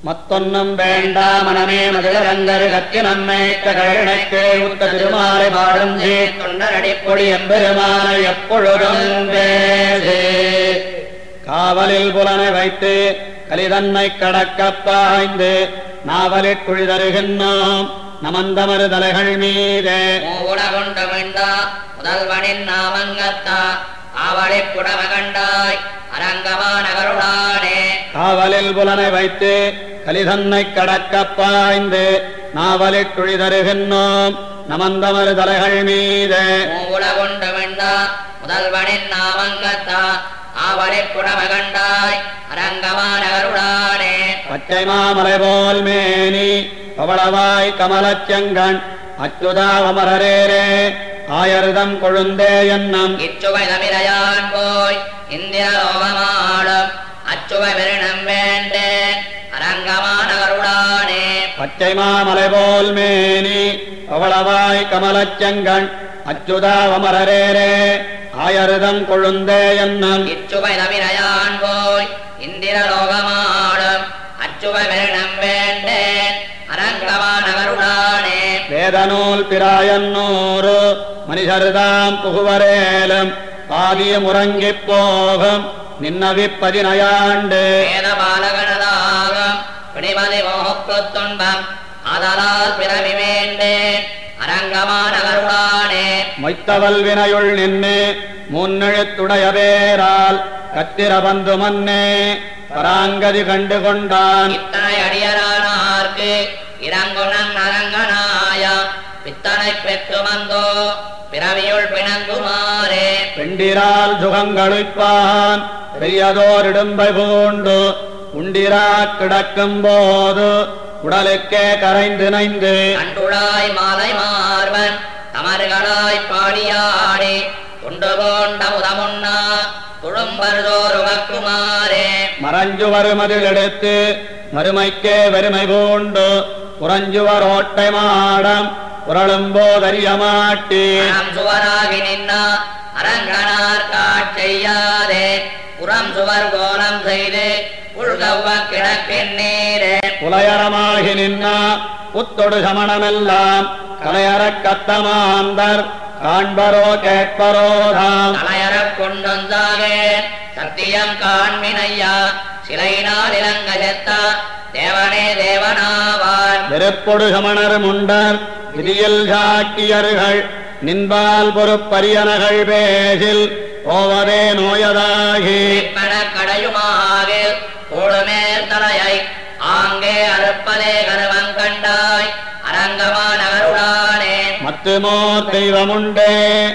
மத்தொன்னும் வேண்டா மனமே மதிலரங்கரு கத்தி நம்மேட்ட கருணைக்கு உத்த திருமாலை பாடும் சீ தொண்டரடிப்பொடி எம்பெருமானை எப்பொழுதும் பேசே காவலில் புலனை வைத்து கலிதன்மை கடக்கப் பாய்ந்து நாவலிற் குழிதருகின்றோம் நமந்தமரு தலைகள் மீதே மூவுட கொண்டு மிண்டா முதல்வனின் நாமங்கத்தா ஆவளை புடவ கண்டாய் அரங்கமா நகருடானே காவலில் புலனை வைத்து கலிதன்னை கடக்கப் பாய்ந்து நாவலிற் குழிதருகின்றோம் நமந்தமரு தலைகள் மீதே மூவுட கொண்டு மிண்டா முதல்வனின் நாமங்கத்தா ஆவளை புடவ கண்டாய் அரங்கமா நகருடானே பச்சை மாமலை போல் மேனி பவளவாய் கமலச்செங்கண் அச்சுதாவமரரேரே ஆயர்தம் கொழுந்தே எண்ணம் இச்சுவை தமிழையான் போய் இந்திய லோகமாடும் அச்சுவை பெருணம் வேண்டேன் அரங்கமா நகருடானே பச்சை மாமலை போல் மேனி பவளவாய் கமலச்செங்கண் அச்சுதாவமரரேரே ஆயர்தம் கொழுந்தே எண்ணம் இச்சுவை தமிழையான் போய் இந்திர லோகமாடும் அச்சுவை பெருணம் வேண்டேன் அரங்கமா நகருடானே வேதநூல் பிராயன்னூறு மனிதர்தாம் புகுவரேலும் பாதியம் உறங்கிப் போகும் நின்னவிப்பதினையாண்டு வேத பாலகனதாகம் பிடிமதி மோகக்கு துன்பம் அதலால் பிறவி வேண்டேன் அரங்கமா நகருடானே மொய்த்தவல் வினையுள் நின்று முன்னெழுத்துடைய பேரால் கத்திர பந்து மன்னே பராங்கதி கண்டு கொண்டான் இத்தனை அடியரானார்க்கு இறங்குணன் அரங்கனாய பித்தனை பெற்று வந்தோ பிறவியுள் பிணங்குமாறே பெண்டிரால் சுகங்களுப்பான் பெரியதோரிடும்பை பூண்டு உண்டிரா கிடக்கும் போது உடலுக்கே கரைந்து நைந்து கண்டுழாய் மாலை மார்வன் தமர்களாய் பாடியாடி துண்டு போண்ட முதமுன்னா துழும்பருதோர் உகக்குமாறே மறைஞ்சுவர் மதிலெடுத்து மறுமைக்கே வறுமை பூண்டு புறஞ்சுவர் ஓட்டை மாடம் புரளும்போதறிய மாட்டி அறம் சுவராகி நின்னா அரங்கனார் காட்செய்யாதே புறம் சுவர் கோலம் செய்து உள்கவ்வ கிடக்கின்றீரே புலையரமாகி நின்னா புத்தொடு சமணமெல்லாம் கலையறக் கத்தமாந்தர் காண்பரோ கேட்பரோதாம் தலையறக் கொண்டொந்தாகே சத்தியம் காண்மினையா சிலையினால் இலங்க செத்தா தேவனே தேவனாவான் வெறுப்பொடு சமணர் முண்டர் விதியில் சாக்கியர்கள் நின்பால் பொறுப்பரியனகள் பேசில் போவதே நோயதாகி பண கடையுமாக கூடுமேல் தலையை ஆங்கே அறுப்பதே கருவம் கண்டாய் அரங்கமா நகருடானே மத்துமோர் தெய்வமுண்டே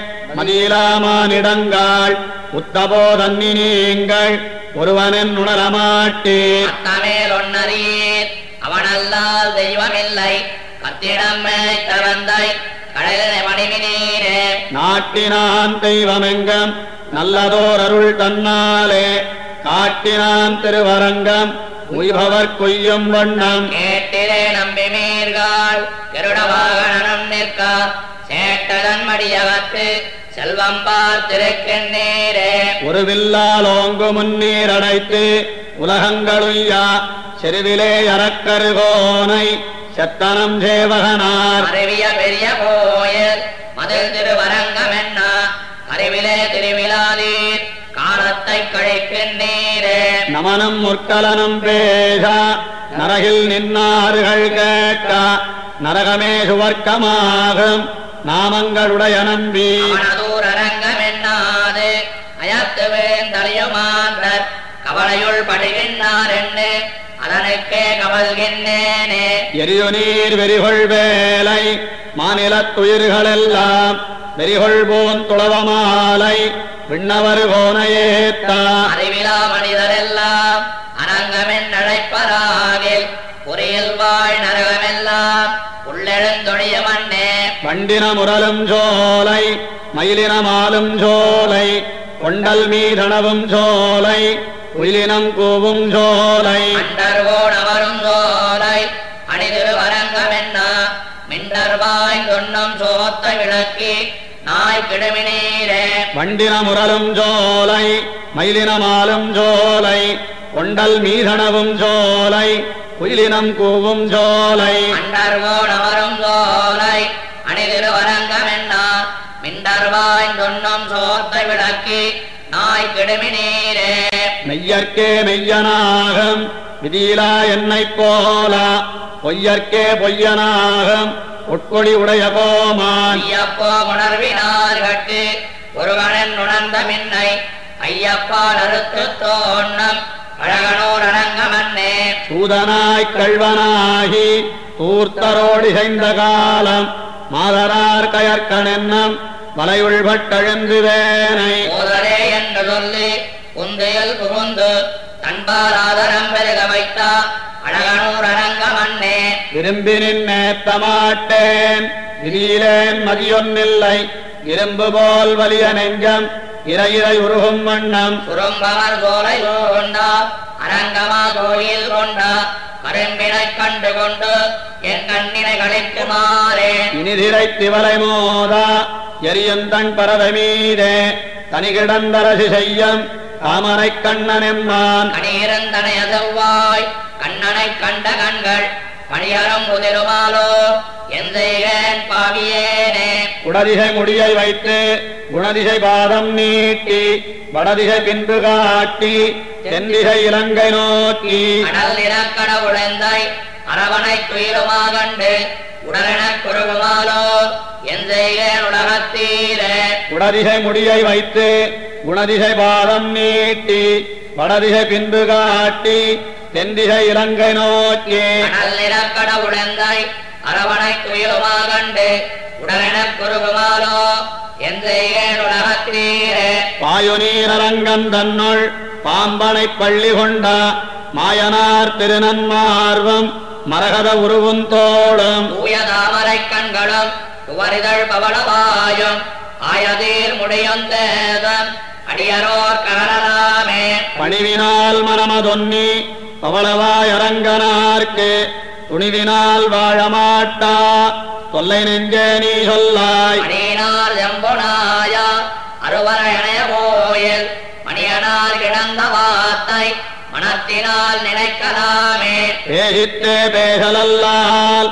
மதியிலாமானிடங்காள் உத்தபோதன்னி நீங்கள் ஒருவனின் உணரமாட்டீர் அத்தமேல் ஒன்னரீர் அவனல்லால் தெய்வமில்லை கத்திடம் மேய்த்தவந்தை கடலினை மணிமினீரே நாட்டினான் தெய்வமெங்கம் நல்லதோர் அருள் தன்னாலே காட்டினான் திருவரங்கம் உய்பவர் கொய்யும் வண்ணம் கேட்டிலே நம்பி மீர்கள் கருட வாகனம் நிற்க சேட்டதன் மடியகத்து செல்வம் பார்த்திருக்கின்றீரே ஒரு வில்லாலோங்கு முன்னீர் அடைத்து உலகங்களுய்யா செருவிலே அறக்கருகோனை செத்தனம் சேவகனார் அறிவிய பெரிய கோயில் மதில் திருவரங்கம் என்ன அறிவிலே திருவிழாதீர் காலத்தை கழிக்கின்றீரே நமனம் முற்கலனும் பேச நரகில் நின்னார்கள் கேட்க நரகமே சுவர்க்கமாகும் நாமங்களுடைய நம்பி அவனதூர் அரங்கம் என்னாது அயத்து வேந்தலியுமாந்தர் கவலையுள் படுகின்றார் என்று அதனுக்கே கவல்கின்றேனே எரியு நீர் வெறிகொள் வேலை மாநிலத்துயிர்களெல்லாம் வெறிகொள் போன் துளவமாலை விண்ணவர் கோனையேத்தா அறிவிலா மனிதரெல்லாம் அரங்கமென் அழைப்பராகில் பொறியில் வாழ் நரகமெல்லாம் உள்ளெழுந்தொழிய மண்ணே வண்டின முரலும் சோலை மயிலினமாலும் சோலை கொண்டல் மீதனவும் சோலை உயிலினம் கூவும் சோலை அண்டர்கோண வரும் சோலை அணிதிருவரங்கம் என்ன மிண்டர் வாய் தொன்னும் சோத்தை விளக்கி நாய் கிடுமினீரே வண்டின முரலும் சோலை மயிலினமாலும் சோலை கொண்டல் மீதனவும் சோலை குயிலினம் கூவும் ஜோலை அண்டர்கோள் அமரும் சோலை அணிதிருவரங்கமென்னா மிண்டர்வாய் தொன்னும் சோத்தை விளக்கி நாய் கிடுமி நீரே மெய்யற்கே மெய்யனாகம் விதியிலா என்னைப் போல பொய்யற்கே பொய்யனாகம் உட்கொடி உடைய கோமான் ஐயப்போ உணர்வினார்கட்டு ஒருவனன் உணர்ந்த மின்னை ஐயப்பா அறுத்து தோன்னம் அழகனூர் அரங்கமன்னே சூதனாய்க் கள்வனாகி தூர்த்தரோடு செய்த காலம் மாதரார் கயற்கணென்னம் வலையுள்பட்டெழுந்து வேனை போதரே என்று சொல்லி உந்தையல் புகுந்து தன்பால் ஆதரம் பெருக வைத்தா அழகனூர் அரங்கமன்னே விரும்பி நின்னேத்த மாட்டேன் விதியிலேன் மதியொன்னில்லை இரும்பு போல் வலிய நெஞ்சம் இறையிறை உருகும் வண்ணம் சுரும்பவர் சோலை கொண்டா அரங்கமா கோயில் கொண்டா கரும்பினை கண்டு கொண்டு என் கண்ணினை கழிக்குமாறே இனிதிரை திவலை மோதா எரியுந்தன் பறவை மீதே தனிகிடந்தரசி செய்யம் தாமரைக் கண்ணனெம்மான் கணியிருந்தனை செவ்வாய் கண்ணனை கண்ட கண்கள் பணியரும் முதிருமாலோ எந்த பாவியேனே குடதிசை முடியை வைத்து குணதிசை பாதம் நீட்டி வடதிசை பின்பு காட்டி தென்திசை இலங்கை நோக்கி கடல் நிலக்கட உழைந்தை அரவணை துயிலுமா கண்டு உடலெனக் குறுகுமாலோ எந்த உலகத்தீரே குடதிசை முடியை வைத்து குணதிசை பாதம் நீட்டி வடதிசை பின்பு காட்டி தென்திசை இலங்கை நோக்கி கடல் நிலக்கட உழைந்தை அரவணை துயிலுமா கண்டு உடலெனக் குறுகுமாலோ எந்த உலகத்தீரே பாயுநீரரங்கன் தன்னுள் பாம்பனை பள்ளி கொண்ட மாயனார் திருநன்மார்வம் மரகத உருவும் தோளும் தூய தாமரை கண்களும் துவரிதழ் பவளவாயும் ஆயதீர் முடியந்தேதம் அடியரோர் கரலாமே பணிவினால் மனமதொன்னி பவளவாய் அரங்கனார்க்கு துணிவினால் வாழமாட்டா தொல்லை நெஞ்சே நீ சொல்லாய் மணியினால் ஜம்புனாயா அருவரையணைய கோயில் மணியனால் கிடந்த வார்த்தை மனத்தினால் நினைக்கலாமே பேசித்தே பேசலல்லால்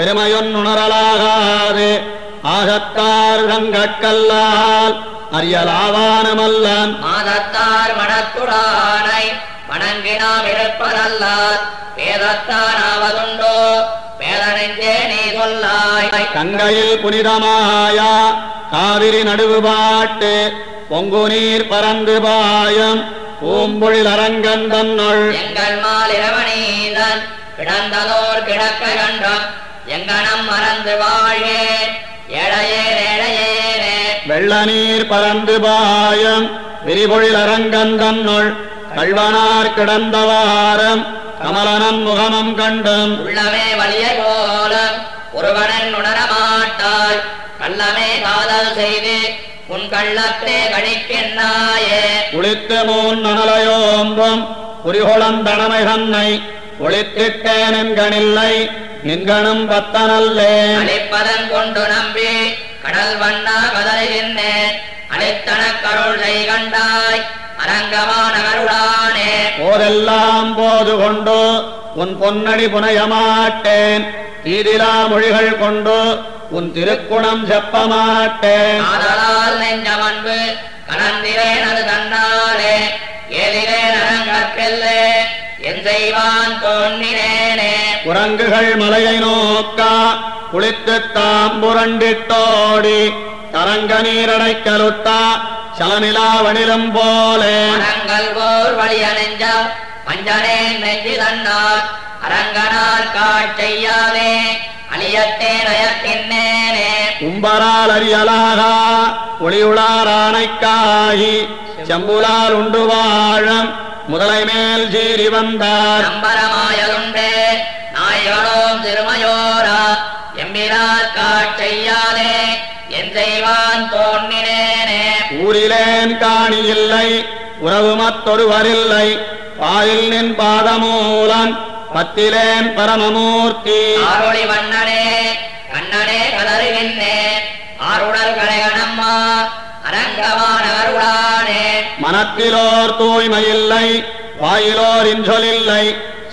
பெருமையொன்னுணரலாகாது ஆகத்தார் தங்கட்கல்லால் அறியலாவானமல்லன் மாதத்தார் மனத்துடானை வணங்கினாம் இருப்பதல்லால் வேதத்தானாவதுண்டோ வேதனெஞ்சே நீ சொல்லாய் கங்கையில் புனிதமாயா காவிரி நடுவு பாட்டு பொங்கு நீர் பறந்து பாயம் பூம்பொழில் அரங்கன் தன்னுள் எங்கள் மால் இரவணீதன் கிடந்ததோர் கிடக்க கண்டம் எங்கனம் மறந்து வாழ்கேன் ஏழையேன் ஏழையேனே வெள்ள நீர் பறந்து பாயம் விரிபொழில் அரங்கன் தன்னுள் கள்வனார் கிடந்தவாரம் கமலனன் முகமம் கண்டும் உள்ளமே வலிய போலம் ஒருவனன் உணரமாட்டாய் கள்ளமே காதல் செய்து உன் கள்ளத்தே கழிக்கின்றாயே குளித்து மூன் நனலையோம்பும் குறிகொளம் தனமை தன்னை ஒளித்திட்டேன் என்கணில்லை நின்கணும் பத்தனல்லேன் அழிப்பதன் கொண்டு நம்பி கடல் வண்ணா கதறுகின்றேன் அழித்தன கருள் செய் கண்டாய் அரங்கமான கருளானே போதெல்லாம் போது கொண்டு உன் பொன்னடி புனைய மாட்டேன் தீதிலா மொழிகள் கொண்டு உன் திருக்குணம் செப்ப மாட்டேன் ஆதலால் நெஞ்சமன்பு கலந்திரேன் அது தன்னாலே ஏதிரேன் அரங்கற்கெல்லே என் செய்வான் தோன்றினேனே குரங்குகள் மலையை நோக்கா குளித்து தாம்புரண்டிட்டோடி தரங்க நீரடைக்கலுத்தா சலமிலாவணிலும் போலே அரங்கல் போர் வழி அணிஞ்ச பஞ்சனே நெஞ்சு தன்னார் அரங்கனார் காட்செய்யாதே அழியத்தே நயத்தின்னேனே உம்பரால் அறியலாகா ஒளியுளாரானைக்காகி செம்புலால் உண்டு வாழம் முதலை மேல் சீறி வந்தார் நம்பரமாயதுண்டே நாயகனோம் திருமயோரா எம்பிரார் காட்செய்யாதே என் செய்வான் தோன்றினேனே ஊரிலேன் காணி இல்லை உறவு மத்தொருவரில்லை பாயில் நின் பாதமூலன் பத்திலேன் பரமமூர்த்தி ஆரொளி வண்ணனே கண்ணனே கலருகின்றேன் ஆருடல் கலைகணம்மா அரங்கமான அருளானே மனத்திலோர் தூய்மையில்லை வாயிலோர் இன்றொலில்லை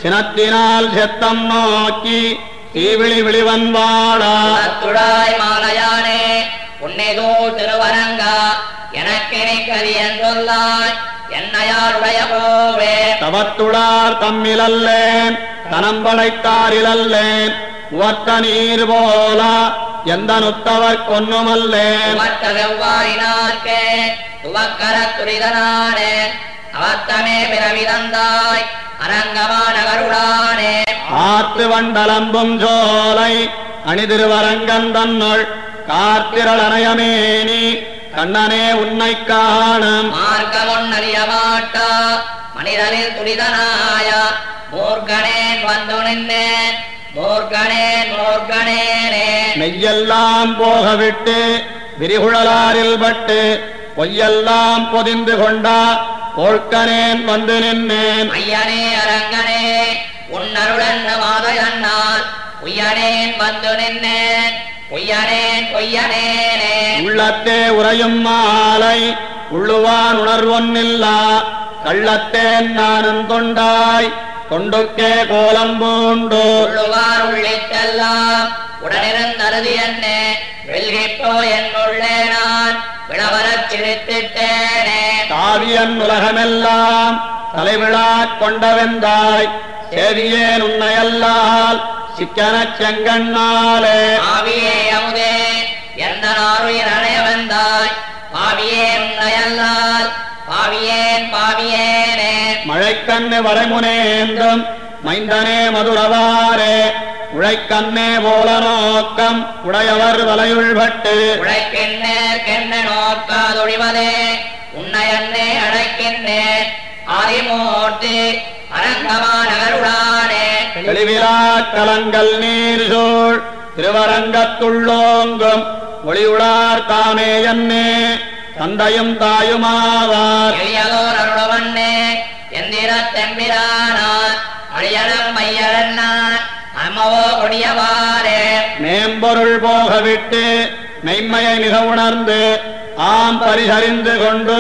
சினத்தினால் செத்தம் நோக்கி தீவிழி விழிவன் வாழா துடாய் மாலையானே உன்னைதோ திருவரங்கா எனக்கு கதி என்றொல்லாய் என்னையாருடைய போவே தவத்துளார் தம்மிலல்லேன் தனம் படைத்தாரிலல்லேன் உவத்த நீர் போல எந்த நுத்தவர் கொன்னுமல்லேன் மற்ற செவ்வாயினார்க்கே துவக்கர துரிதனானே அவத்தமே பிறவிதந்தாய் அரங்கமான கருடானே ஆத்து வண்டலம்பும் சோலை அணிதிருவரங்கன் தன்னுள் கார்த்திரள் அணையமேனி கண்ணனே உன்னை காணும் மார்க்கமுன்னறிய மாட்டா மனிதனில் துரிதனாய மூர்க்கனேன் வந்து நின்றேன் மூர்க்கனேன் மூர்க்கனேனே மெய்யெல்லாம் போகவிட்டு விரிகுழலாரில் பட்டு பொய்யெல்லாம் பொதிந்து கொண்டா போழ்க்கனேன் வந்து நின்னேன் ஐயனே அரங்கனே உன்னருடன் மாதையண்ணால் உய்யனேன் வந்து நின்றேன் பொய்யனேன் பொய்யனேனே உள்ளத்தே உறையும் மாலை உள்ளுவான் உணர்வொன்னில்லா கள்ளத்தேன் நானும் தொண்டாய் தொண்டுக்கே கோலம் பூண்டு உள்ளுவார் உள்ளிட்டெல்லாம் உடனிருந்தருதி என்னே வெல்கிப்போ என்னுள்ளே நான் விளவரச் சிரித்திட்டேனே காவியன் உலகமெல்லாம் தலைவிழா கொண்டவெந்தாய் சேவியேன் உன்னையல்லால் சிக்கனச் செங்கண்ணாலே ஆவியே அமுதே எந்த நாருயிர் அணைய வந்தாய் பாவியே உன்னையல்லால் பாவியேன் பாவியேனே மழைக்கண்ணு வரைமுனேந்தும் மைந்தனே மதுரவாரே உழைக்கண்ணே போல நோக்கம் உடையவர் வலையுள்பட்டு உழைக்கின்றேன் கென்ன நோக்காதொழிவதே உன்னையன்னே அழைக்கின்றேன் ஆதிமூர்த்தி அரங்கமான கருடானே தெளிவிலா கலங்கள் நீர் சூழ் திருவரங்கத்துள்ளோங்கும் ஒளியுளார் தாமே என்னே தந்தையும் தாயுமாவார் எளியதோர் அருளவண்ணே எந்திர தெம்பிரானார் அழியலம் மையரன்னார் அம்மவோ கொடியவாரே மேம்பொருள் போகவிட்டு மெய்மையை மிக உணர்ந்து ஆம் பரிசறிந்து கொண்டு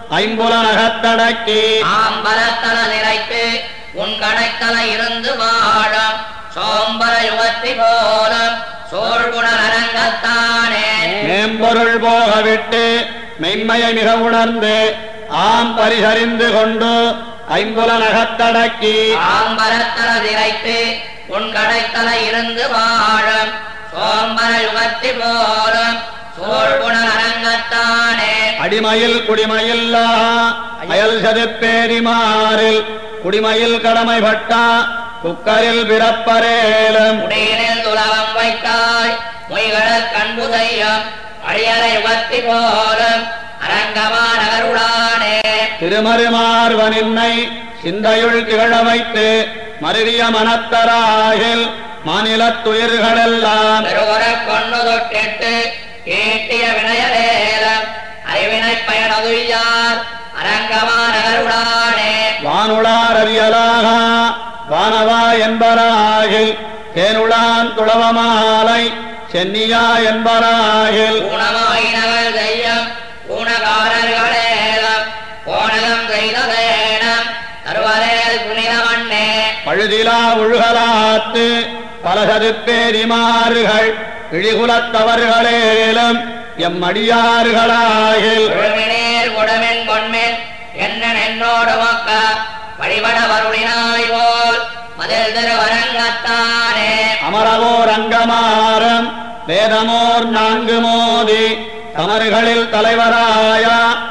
ஐம்புலனகத்தடக்கி ஆம்பரத்தல நிறைத்து உன் கடைத்தல இருந்து வாழும் சோம்பர யுகத்தி போலும் சோழ்குணர் அரங்கத்தானே மேம்பொருள் போகவிட்டு மெய்மையை மிக உணர்ந்து ஆம் பரிசறிந்து கொண்டு ஐம்புலனகத்தடக்கி ஆம்பரத்தல நிறைத்து உன் கடைத்தல இருந்து வாழும் சோம்பர யுகத்தி போலும் சோழ்குணர் அரங்கத்தானே அடிமையில் குடிமையில்லா அயல் சதுப்பேரிமாறில் குடிமையில் கடமைப்பட்டா குக்கரில் பிறப்பரேலும் உடையினில் துலகம் வைத்தாய் மொய்கள கண்பு தையம் அழியற யுகத்தி போலும் அரங்கமான கருடானே திருமருமார்வனின்னை சிந்தையுள் திகழ வைத்து மருவிய மனத்தராகில் மாநிலத்துயிர்களெல்லாம் பெருகுறக் கொண்டு தொட்டிட்டு ஈட்டிய வினயலேலம் அறிவினை பயனதுயார் அரங்கமான கருடானே வானுளார் அறியலாக வானவா என்பராகில் தேனுளான் துளவமாலை சென்னியா என்பராகில் ஊனமாயினகள் செய்யும் ஊனகாரர்களேலம் போனகம் செய்ததேனம் தருவரேல் புனிதமண்ணே பழுதிலா உழுகலாத்து பலசதுப்பேரிமாறுகள் இழிகுலத்தவர்களேலும் எம்மடியாறுகளாகில் குழுமினேர் கொடுமின் பொன்மின் என்ன என்னோடு மக்க வழிபட வருளினாய் போல் மதில் திருவரங்கத்தானே அமரவோர் அங்கமாரம் வேதமோர் நான்கு மோதி தமர்களில் தலைவராய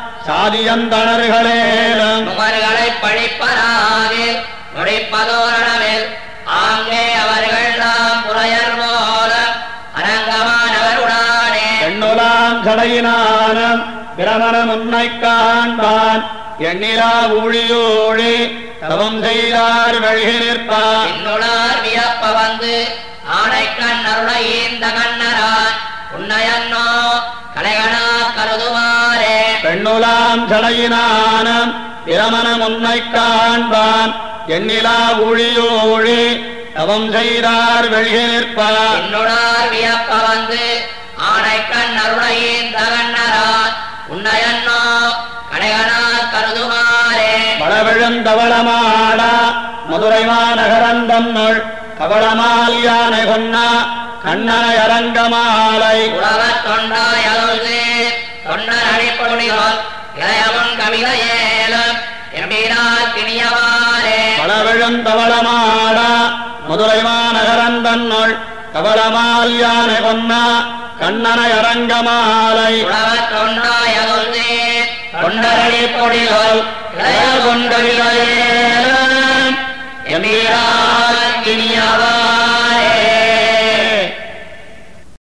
சாதியந்தணர்களேலும் நுமர்களை பழிப்பராகில் நுழைப்பதோரணவில் ஆங்கே அவர்கள் நாம் புலையர் போல அரங்கமானவருடானே பெண்ணுலாம் சடையினானம் பிரமணம் உன்னை காண்பான் எண்ணிலா ஊழியூழி தவம் செய்தார் வெள்கி நிற்பான் என்னுளார் வியப்ப வந்து ஆனைக்கண் அருளை இந்த கண்ணரான் உன்னையன்னோ கலைகணா கருதுவாரே பெண்ணுலாம் சடையினானம் பிரமணம் உன்னை காண்பான் எண்ணிலா ஊழியூழி தவம் செய்தார் வெள்கி நிற்பான் என்னுடார் வியப்ப வந்து ஆனைக்கண் அருளை இந்த கண்ணரான் உன்னையன்னோ கலைகணா கருதுவாரே வளவிழுந்தவளமாடா மதுரை மாநகரந்தன்னுள் கவளமால் யானை கொன்னா கண்ணனை அரங்கமாலை உழவத் தொண்டாயலுது தொண்டர் அழிப்பொழிகள் இளையவன் கவிதையேலும் எம்பினால் கிணியவாரே பலவிழுந்தவளமாட மதுரை மாநகரந்தன்னுள் கவளமால் யானை கொன்னா கண்ணனை அரங்கமாலை உழவத் தொண்டாயலுது தொண்டர் அழிப்பொழிகள் இளையவன் கவிதையே